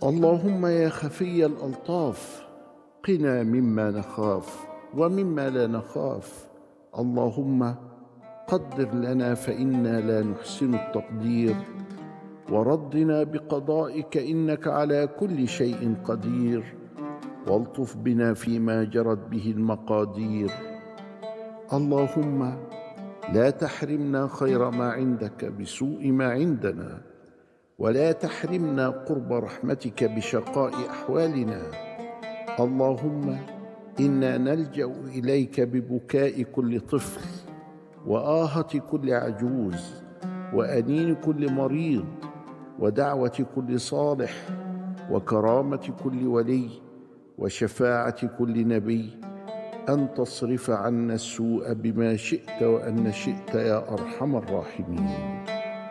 اللهم يا خفي الالطاف قنا مما نخاف ومما لا نخاف اللهم قدر لنا فانا لا نحسن التقدير وردنا بقضائك انك على كل شيء قدير والطف بنا فيما جرت به المقادير اللهم لا تحرمنا خير ما عندك بسوء ما عندنا ولا تحرمنا قرب رحمتك بشقاء احوالنا اللهم انا نلجا اليك ببكاء كل طفل واهه كل عجوز وانين كل مريض ودعوه كل صالح وكرامه كل ولي وشفاعه كل نبي ان تصرف عنا السوء بما شئت وان شئت يا ارحم الراحمين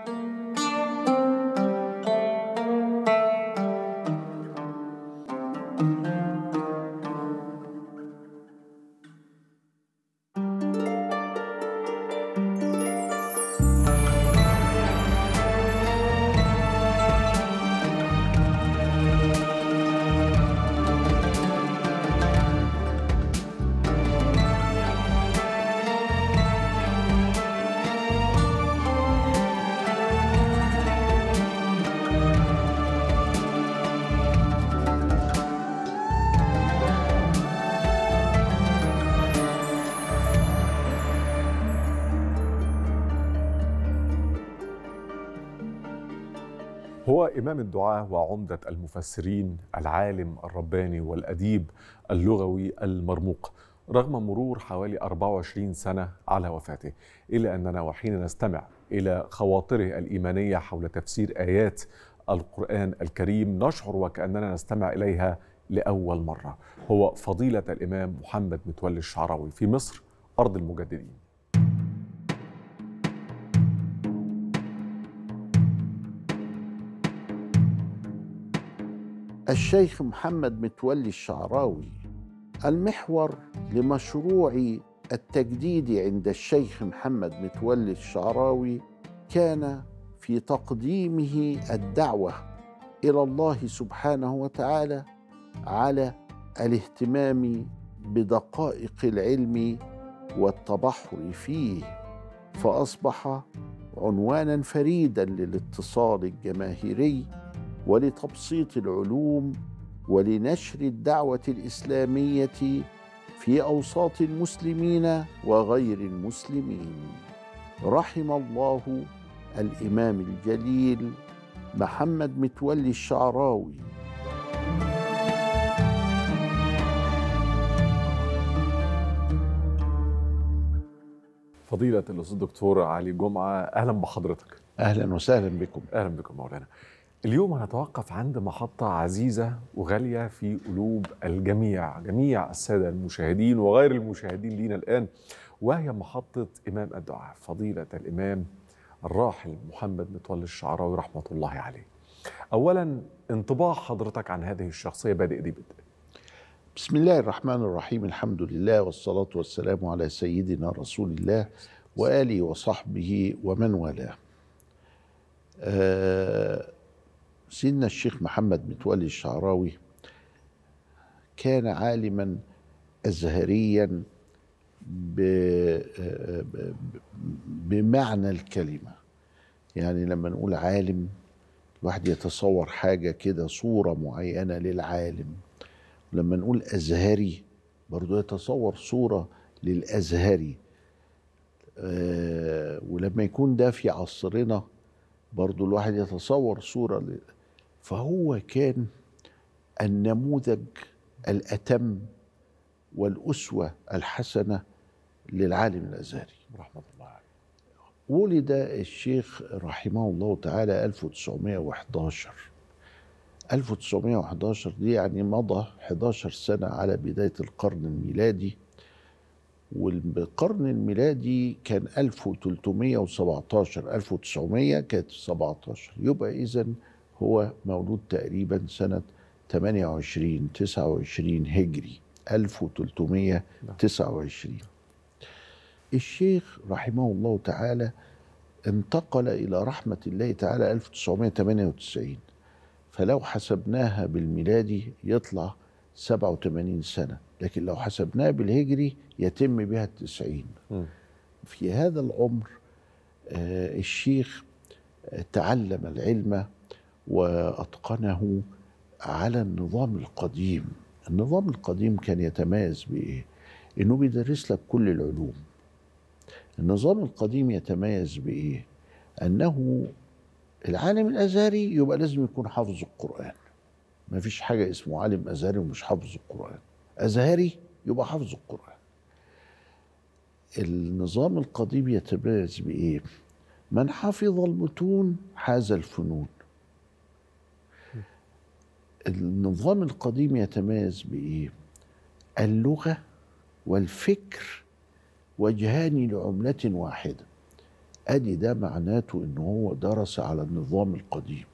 هو إمام الدعاة وعمدة المفسرين العالم الرباني والأديب اللغوي المرموق رغم مرور حوالي 24 سنة على وفاته إلا أننا وحين نستمع إلى خواطره الإيمانية حول تفسير آيات القرآن الكريم نشعر وكأننا نستمع إليها لأول مرة هو فضيلة الإمام محمد متولي الشعراوي في مصر أرض المجددين الشيخ محمد متولي الشعراوي المحور لمشروع التجديد عند الشيخ محمد متولي الشعراوي كان في تقديمه الدعوه الى الله سبحانه وتعالى على الاهتمام بدقائق العلم والتبحر فيه فاصبح عنوانا فريدا للاتصال الجماهيري ولتبسيط العلوم ولنشر الدعوه الاسلاميه في اوساط المسلمين وغير المسلمين رحم الله الامام الجليل محمد متولي الشعراوي فضيلة الأستاذ الدكتور علي جمعة أهلا بحضرتك اهلا وسهلا بكم أهلا بكم مولانا اليوم هنتوقف عند محطة عزيزة وغالية في قلوب الجميع جميع السادة المشاهدين وغير المشاهدين لينا الآن وهي محطة إمام الدعاء فضيلة الإمام الراحل محمد متولي الشعراوي رحمة الله عليه أولا انطباع حضرتك عن هذه الشخصية بادئ دي بدء بسم الله الرحمن الرحيم الحمد لله والصلاة والسلام على سيدنا رسول الله وآله وصحبه ومن والاه آه، سيدنا الشيخ محمد متولي الشعراوي كان عالما أزهريا ب- آه، ب- بمعنى الكلمة يعني لما نقول عالم الواحد يتصور حاجة كده صورة معينة للعالم لما نقول أزهري برضو يتصور صورة للأزهري آه ولما يكون ده في عصرنا برضو الواحد يتصور صورة ل... فهو كان النموذج الأتم والأسوة الحسنة للعالم الأزهري رحمة الله عليه ولد الشيخ رحمه الله تعالى 1911 1911 دي يعني مضى 11 سنة على بداية القرن الميلادي والقرن الميلادي كان 1317 1900 كانت 17 يبقى إذا هو مولود تقريبا سنة 28 29 هجري 1329 الشيخ رحمه الله تعالى انتقل إلى رحمة الله تعالى 1998 فلو حسبناها بالميلادي يطلع 87 سنة لكن لو حسبناها بالهجري يتم بها التسعين مم. في هذا العمر آه، الشيخ آه، تعلم العلم واتقنه على النظام القديم النظام القديم كان يتميز بايه انه بيدرس لك كل العلوم النظام القديم يتميز بايه انه العالم الازهري يبقى لازم يكون حافظ القران ما فيش حاجه اسمه عالم ازهري ومش حافظ القران ازهري يبقى حافظ القران النظام القديم يتميز بايه من حفظ المتون حاز الفنون النظام القديم يتميز بايه اللغه والفكر وجهان لعمله واحده ادي ده معناته ان هو درس على النظام القديم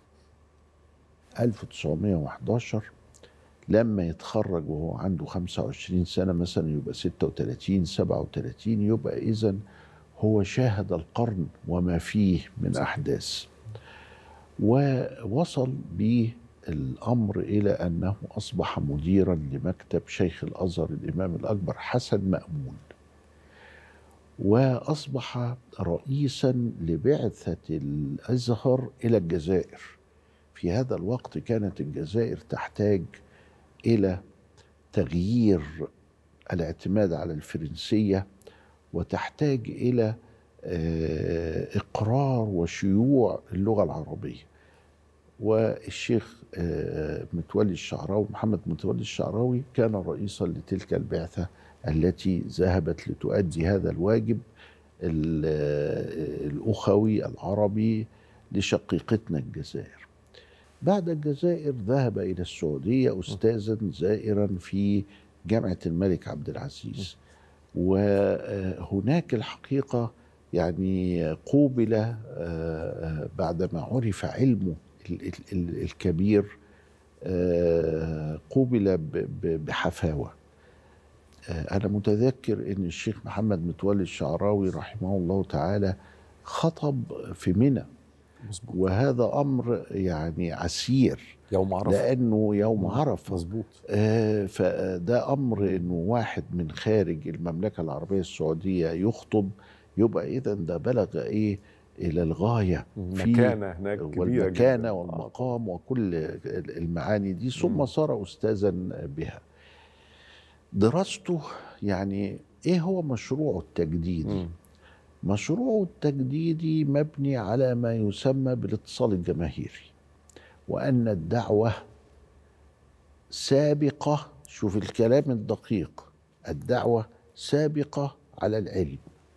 1911 لما يتخرج وهو عنده 25 سنة مثلا يبقى 36 37 يبقى إذا هو شاهد القرن وما فيه من أحداث ووصل به الأمر إلى أنه أصبح مديرا لمكتب شيخ الأزهر الإمام الأكبر حسن مأمون وأصبح رئيسا لبعثة الأزهر إلى الجزائر في هذا الوقت كانت الجزائر تحتاج الى تغيير الاعتماد على الفرنسيه وتحتاج الى آه، اقرار وشيوع اللغه العربيه والشيخ آه، متولي الشعراوي محمد متولي الشعراوي كان رئيسا لتلك البعثه التي ذهبت لتؤدي هذا الواجب ال- آه، الاخوي العربي لشقيقتنا الجزائر بعد الجزائر ذهب إلى السعودية أستاذا زائرا في جامعة الملك عبد العزيز وهناك الحقيقة يعني قوبل آه، آه، بعدما عرف علمه ال- ال- ال- الكبير آه، قوبل ب- ب- بحفاوة آه، أنا متذكر أن الشيخ محمد متولي الشعراوي رحمه الله تعالى خطب في منى مظبوط وهذا امر يعني عسير يوم عرفه لانه يوم عرفه مظبوط آه، فده امر انه واحد من خارج المملكه العربيه السعوديه يخطب يبقى اذا ده بلغ ايه الى الغايه في مكانه هناك كبيره والمكانه جدا. والمقام وكل المعاني دي ثم مم. صار استاذا بها دراسته يعني ايه هو مشروعه التجديدي مم. مشروعه التجديدي مبني على ما يسمى بالاتصال الجماهيري وأن الدعوة سابقة شوف الكلام الدقيق الدعوة سابقة على العلم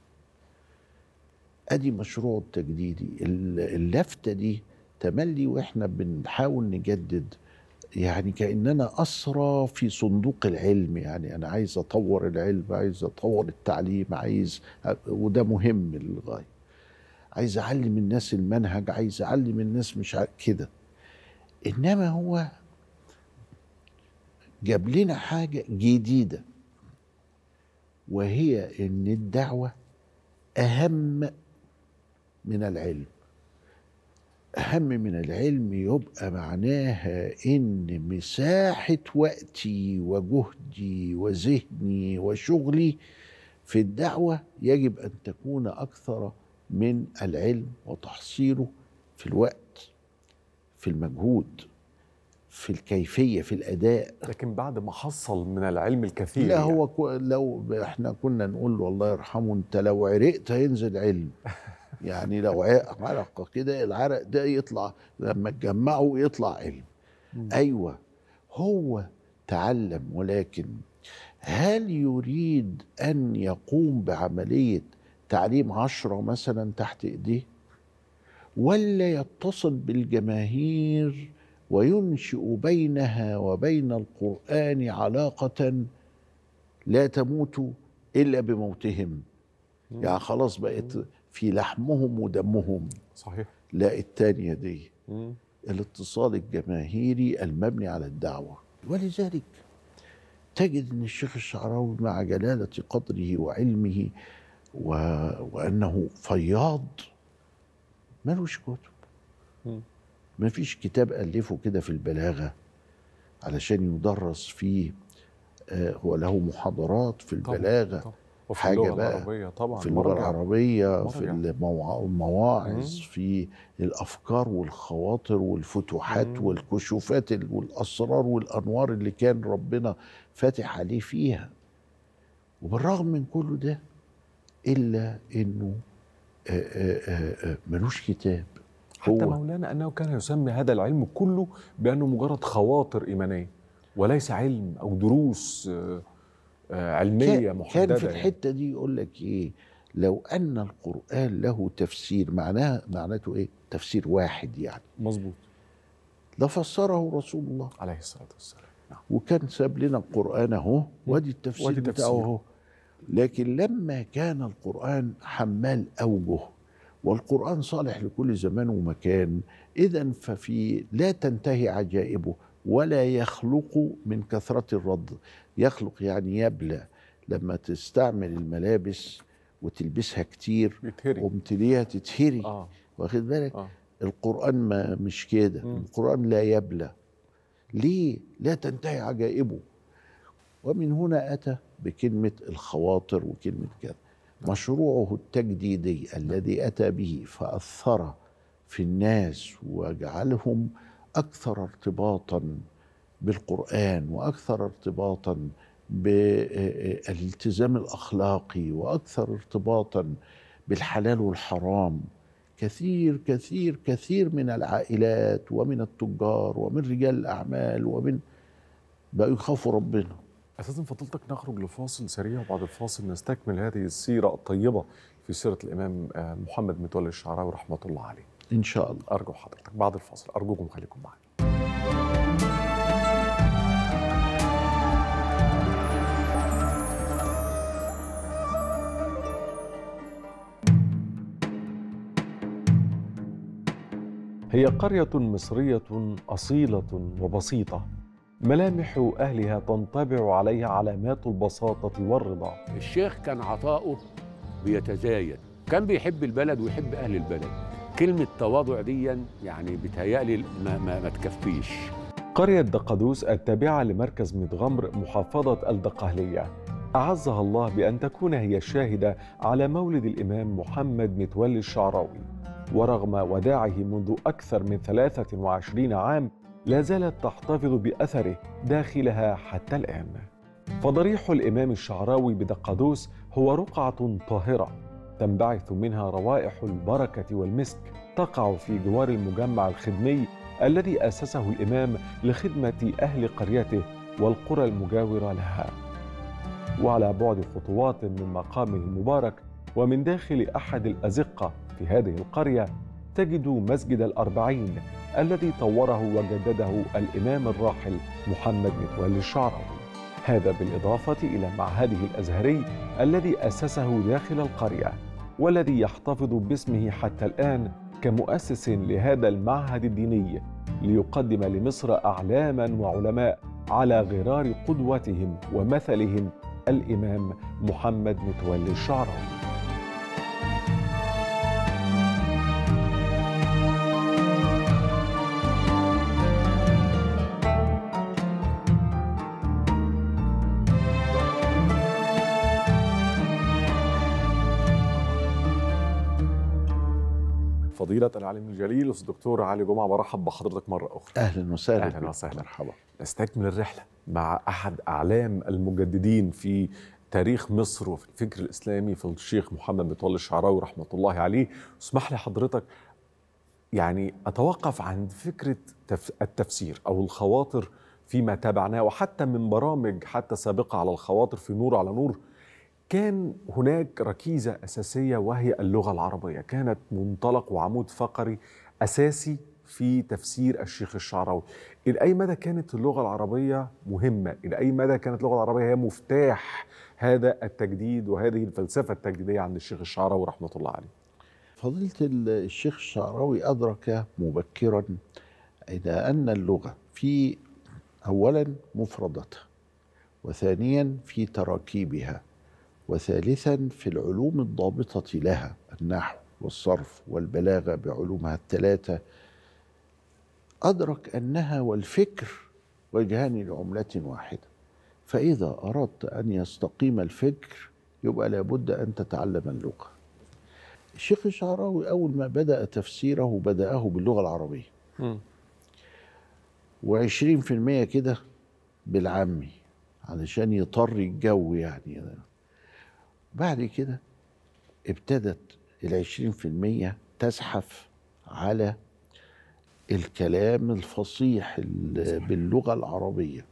أدي مشروعه التجديدي ال- اللفتة دي تملي وإحنا بنحاول نجدد يعني كأننا أسرى في صندوق العلم يعني أنا عايز أطور العلم عايز أطور التعليم عايز وده مهم للغاية عايز أعلم الناس المنهج عايز أعلم الناس مش ع- كده إنما هو جاب لنا حاجة جديدة وهي إن الدعوة أهم من العلم أهم من العلم يبقى معناها إن مساحة وقتي وجهدي وذهني وشغلي في الدعوة يجب أن تكون أكثر من العلم وتحصيله في الوقت في المجهود في الكيفية في الأداء لكن بعد ما حصل من العلم الكثير لا يعني. هو كو لو احنا كنا نقول له الله يرحمه انت لو عرقت هينزل علم يعني لو عرق عرق كده العرق ده يطلع لما تجمعه يطلع علم مم. ايوه هو تعلم ولكن هل يريد ان يقوم بعمليه تعليم عشرة مثلا تحت ايديه ولا يتصل بالجماهير وينشئ بينها وبين القران علاقه لا تموت الا بموتهم مم. يعني خلاص بقت في لحمهم ودمهم صحيح لا التانية دي مم. الاتصال الجماهيري المبني على الدعوة ولذلك تجد أن الشيخ الشعراوي مع جلالة قدره وعلمه و... وأنه فياض ملوش كتب مم. ما فيش كتاب ألفه كده في البلاغة علشان يدرس فيه آه، هو له محاضرات في طبعاً، البلاغة طبعاً. وفي حاجة اللغة بقى العربية طبعا في اللغة مرجع. العربية في مرجع. الموع- المواعظ مم. في الأفكار والخواطر والفتوحات مم. والكشوفات ال- والأسرار والأنوار اللي كان ربنا فاتح عليه فيها وبالرغم من كل ده إلا إنه آه، آه، آه، آه، ملوش كتاب حتى هو مولانا انه كان يسمي هذا العلم كله بانه مجرد خواطر ايمانيه وليس علم او دروس آه، آه، علميه كان, محدده كان في يعني. الحتة دي يقول لك إيه لو أن القرآن له تفسير معناها معناته إيه تفسير واحد يعني مظبوط لفسره رسول الله عليه الصلاه والسلام نعم وكان ساب لنا القرآن اهو وادي التفسير وادي بتاعه تفسير. اهو لكن لما كان القرآن حمال أوجه والقرآن صالح لكل زمان ومكان إذا ففي لا تنتهي عجائبه ولا يخلق من كثرة الرد يخلق يعني يبلى لما تستعمل الملابس وتلبسها كتير بيتهري ومتليها تتهري اه واخد بالك اه القرآن ما مش كده مم. القرآن لا يبلى ليه لا تنتهي عجائبه ومن هنا أتى بكلمة الخواطر وكلمة كذا مشروعه التجديدي الذي أتى به فأثر في الناس وجعلهم أكثر ارتباطا بالقرآن وأكثر ارتباطا بالالتزام الأخلاقي وأكثر ارتباطا بالحلال والحرام كثير كثير كثير من العائلات ومن التجار ومن رجال الأعمال ومن بقوا يخافوا ربنا استاذن فضيلتك نخرج لفاصل سريع وبعد الفاصل نستكمل هذه السيره الطيبه في سيره الامام آه، محمد متولي الشعراوي رحمه الله عليه إن شاء الله ارجو حضرتك بعد الفاصل ارجوكم خليكم معنا هي قرية مصرية أصيلة وبسيطة ملامح أهلها تنطبع عليها علامات البساطة والرضا الشيخ كان عطاؤه بيتزايد كان بيحب البلد ويحب اهل البلد كلمه تواضع دي يعني بتهيألي ما, ما, ما تكفيش قرية دقدوس التابعة لمركز ميتغمر محافظة الدقهلية أعزها الله بأن تكون هي الشاهدة على مولد الإمام محمد متولي الشعراوي ورغم وداعه منذ أكثر من 23 عام لا زالت تحتفظ بأثره داخلها حتى الآن فضريح الإمام الشعراوي بدقدوس هو رقعة طاهرة تنبعث منها روائح البركة والمسك تقع في جوار المجمع الخدمي الذي أسسه الإمام لخدمة أهل قريته والقرى المجاورة لها وعلى بعد خطوات من مقامه المبارك ومن داخل أحد الأزقة في هذه القرية تجد مسجد الأربعين الذي طوره وجدده الإمام الراحل محمد متولي الشعراوي هذا بالإضافة إلى معهده الأزهري الذي أسسه داخل القرية والذي يحتفظ باسمه حتى الآن كمؤسس لهذا المعهد الديني ليقدم لمصر أعلاما وعلماء على غرار قدوتهم ومثلهم الإمام محمد متولي الشعراوي فضيلة العالم الجليل أستاذ الدكتور علي جمعة برحب بحضرتك مرة أخرى أهلا وسهلا أهلاً بك. وسهلاً. مرحبا نستكمل الرحلة مع أحد أعلام المجددين في تاريخ مصر وفي الفكر الإسلامي في الشيخ محمد متولي الشعراوي رحمة الله عليه اسمح لي حضرتك يعني أتوقف عند فكرة تف- التفسير أو الخواطر فيما تابعناه وحتى من برامج حتى سابقة على الخواطر في نور على نور كان هناك ركيزة أساسية وهي اللغة العربية كانت منطلق وعمود فقري أساسي في تفسير الشيخ الشعراوي إلى أي مدى كانت اللغة العربية مهمة إلى أي مدى كانت اللغة العربية هي مفتاح هذا التجديد وهذه الفلسفة التجديدية عند الشيخ الشعراوي رحمة الله عليه فضيلة الشيخ الشعراوي أدرك مبكرا إلى أن اللغة في أولا مفرداتها وثانيا في تراكيبها وثالثا في العلوم الضابطة لها النحو والصرف والبلاغة بعلومها الثلاثة أدرك أنها والفكر وجهان لعملة واحدة فإذا أردت أن يستقيم الفكر يبقى لابد أن تتعلم اللغة الشيخ الشعراوي أول ما بدأ تفسيره بدأه باللغة العربية مم. وعشرين في المية كده بالعامي علشان يطري الجو يعني بعد كده ابتدت العشرين في المية تزحف على الكلام الفصيح ال- باللغة العربية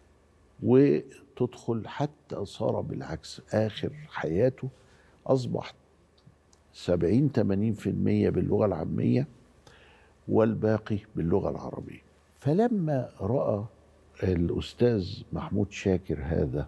وتدخل حتى صار بالعكس آخر حياته أصبح سبعين تمانين في المية باللغة العامية والباقي باللغة العربية فلما رأى الأستاذ محمود شاكر هذا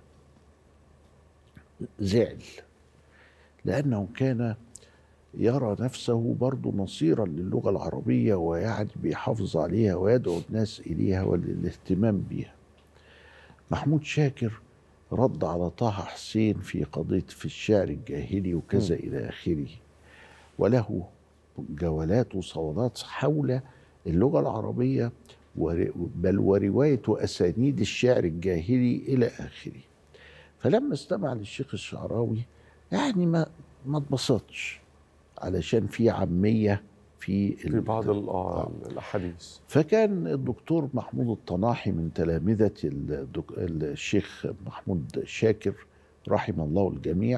زعل لأنه كان يرى نفسه برضه نصيرا للغة العربية ويعني بيحافظ عليها ويدعو الناس إليها وللاهتمام بها محمود شاكر رد على طه حسين في قضية في الشعر الجاهلي وكذا إلى آخره وله جولات وصولات حول اللغة العربية ور- بل ورواية أسانيد الشعر الجاهلي إلى آخره فلما استمع للشيخ الشعراوي يعني ما ما اتبسطش علشان في عامية في في بعض ال- آه، آه. الاحاديث فكان الدكتور محمود الطناحي من تلامذة الدك... الشيخ محمود شاكر رحم الله الجميع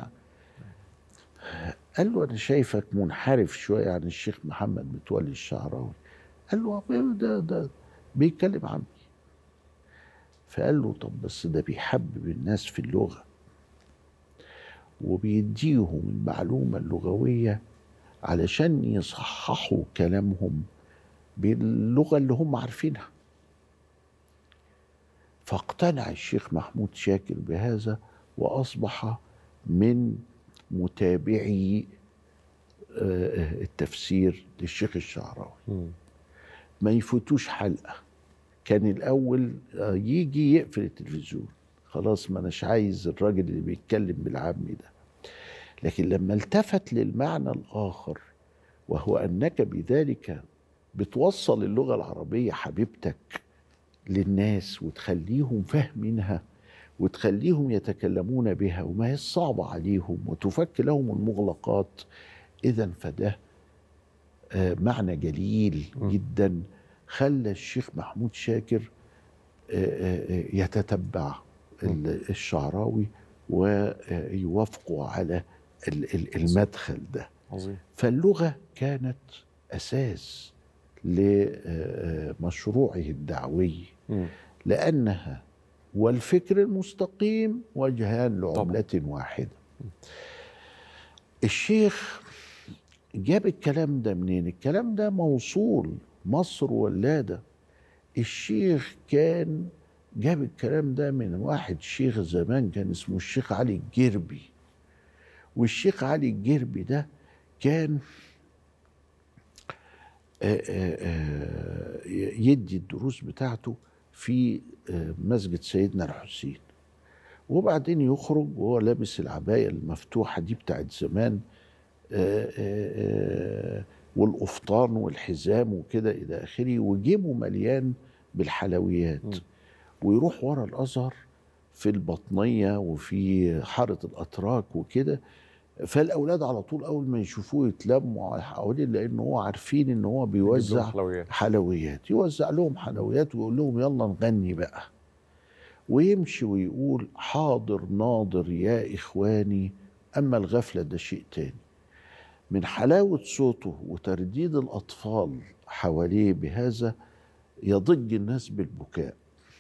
قال له أنا شايفك منحرف شوية عن الشيخ محمد متولي الشعراوي قال له ده ده بيتكلم عني فقال له طب بس ده بيحبب الناس في اللغة وبيديهم المعلومة اللغوية علشان يصححوا كلامهم باللغة اللي هم عارفينها فاقتنع الشيخ محمود شاكر بهذا وأصبح من متابعي آه، التفسير للشيخ الشعراوي مم. ما يفوتوش حلقة كان الأول آه، يجي يقفل التلفزيون خلاص ما أناش عايز الراجل اللي بيتكلم بالعامي ده لكن لما التفت للمعنى الآخر وهو أنك بذلك بتوصل اللغة العربية حبيبتك للناس وتخليهم فاهمينها وتخليهم يتكلمون بها وما هي صعبة عليهم وتفك لهم المغلقات إذا فده آه، معنى جليل م. جدا خلى الشيخ محمود شاكر آه، آه، آه، يتتبع ال- الشعراوي ويوافقوا على ال- ال- المدخل ده عظيم فاللغة كانت أساس لمشروعه الدعوي مم. لأنها والفكر المستقيم وجهان لعملة واحدة الشيخ جاب الكلام ده منين الكلام ده موصول مصر ولادة الشيخ كان جاب الكلام ده من واحد شيخ زمان كان اسمه الشيخ علي الجربي والشيخ علي الجربي ده كان آه، آه، آه، يدي الدروس بتاعته في آه، مسجد سيدنا الحسين وبعدين يخرج وهو لابس العباية المفتوحة دي بتاعت زمان آه، آه، آه، والقفطان والحزام وكده إلى آخره وجيبه مليان بالحلويات م. ويروح ورا الأزهر في البطنية وفي حارة الأتراك وكده فالأولاد على طول أول ما يشوفوه يتلموا حواليه لأن هو عارفين إن هو يجيب لهم بيوزع حلويات حلويات يوزع لهم حلويات ويقول لهم يلا نغني بقى ويمشي ويقول حاضر ناظر يا إخواني أما الغفلة ده شيء تاني من حلاوة صوته وترديد الأطفال حواليه بهذا يضج الناس بالبكاء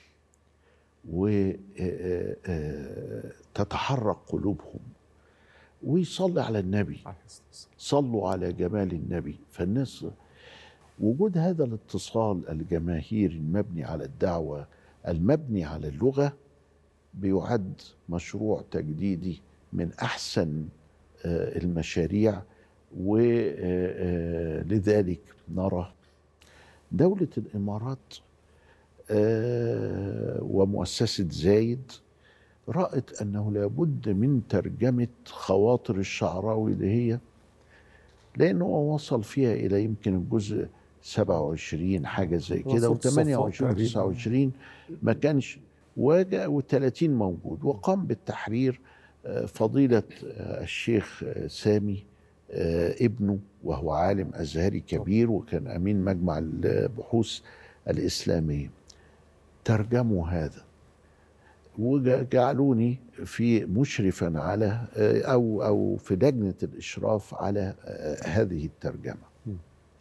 وتتحرك قلوبهم ويصلي على النبي عليه الصلاة والسلام. صلوا على جمال النبي فالناس وجود هذا الاتصال الجماهيري المبني على الدعوة المبني على اللغة بيعد مشروع تجديدي من أحسن آه، المشاريع ولذلك نرى دولة الإمارات آه، ومؤسسة زايد رأت أنه لابد من ترجمة خواطر الشعراوي اللي هي لأن هو وصل فيها إلى يمكن الجزء 27 حاجه زي كده وصلت صفوان و28 تقريباً. 29 ما كانش وجاء و30 موجود وقام بالتحرير آه، فضيله آه، الشيخ آه، سامي آه، ابنه وهو عالم ازهري كبير وكان امين مجمع البحوث الاسلاميه ترجموا هذا وجعلوني في مشرفا على آه، او او في لجنه الاشراف على آه، هذه الترجمه م.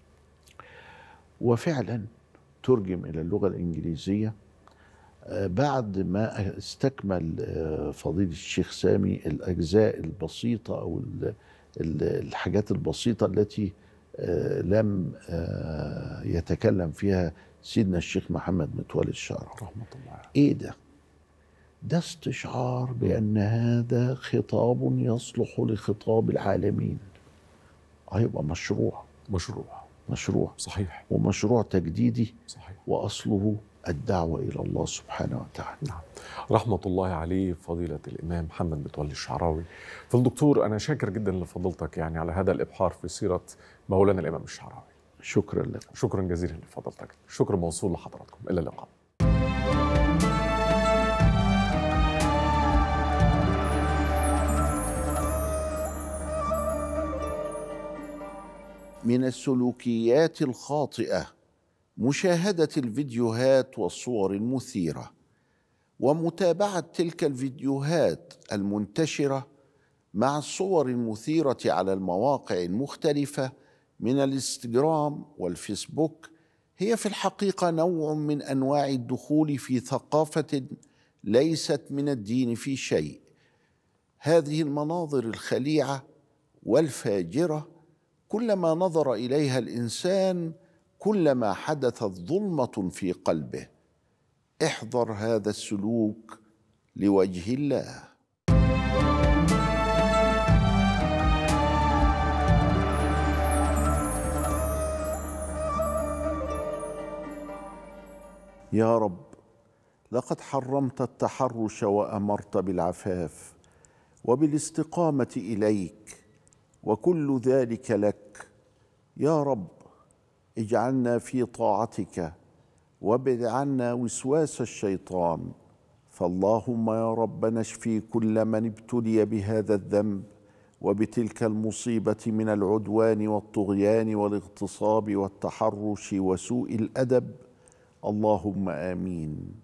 وفعلا ترجم الى اللغه الانجليزيه آه، بعد ما استكمل آه، فضيله الشيخ سامي الاجزاء البسيطه او ال- ال- الحاجات البسيطه التي آه، لم آه، يتكلم فيها سيدنا الشيخ محمد متولي الشعراوي رحمه الله عليه. ايه ده ده استشعار بان هذا خطاب يصلح لخطاب العالمين هيبقى مشروع مشروع مشروع صحيح ومشروع تجديدي صحيح واصله الدعوه الى الله سبحانه وتعالى نعم رحمة الله عليه فضيلة الإمام محمد متولي الشعراوي فالدكتور أنا شاكر جدا لفضيلتك يعني على هذا الإبحار في سيرة مولانا الإمام الشعراوي شكرا لك شكرا جزيلا لفضيلتك شكر موصول لحضراتكم إلى اللقاء من السلوكيات الخاطئه مشاهده الفيديوهات والصور المثيره ومتابعه تلك الفيديوهات المنتشره مع الصور المثيره على المواقع المختلفه من الانستغرام والفيسبوك هي في الحقيقه نوع من انواع الدخول في ثقافه ليست من الدين في شيء هذه المناظر الخليعه والفاجره كلما نظر اليها الانسان كلما حدثت ظلمه في قلبه احذر هذا السلوك لوجه الله يا رب لقد حرمت التحرش وامرت بالعفاف وبالاستقامه اليك وكل ذلك لك يا رب اجعلنا في طاعتك وابعد عنا وسواس الشيطان فاللهم يا رب نشفي كل من ابتلي بهذا الذنب وبتلك المصيبه من العدوان والطغيان والاغتصاب والتحرش وسوء الادب اللهم امين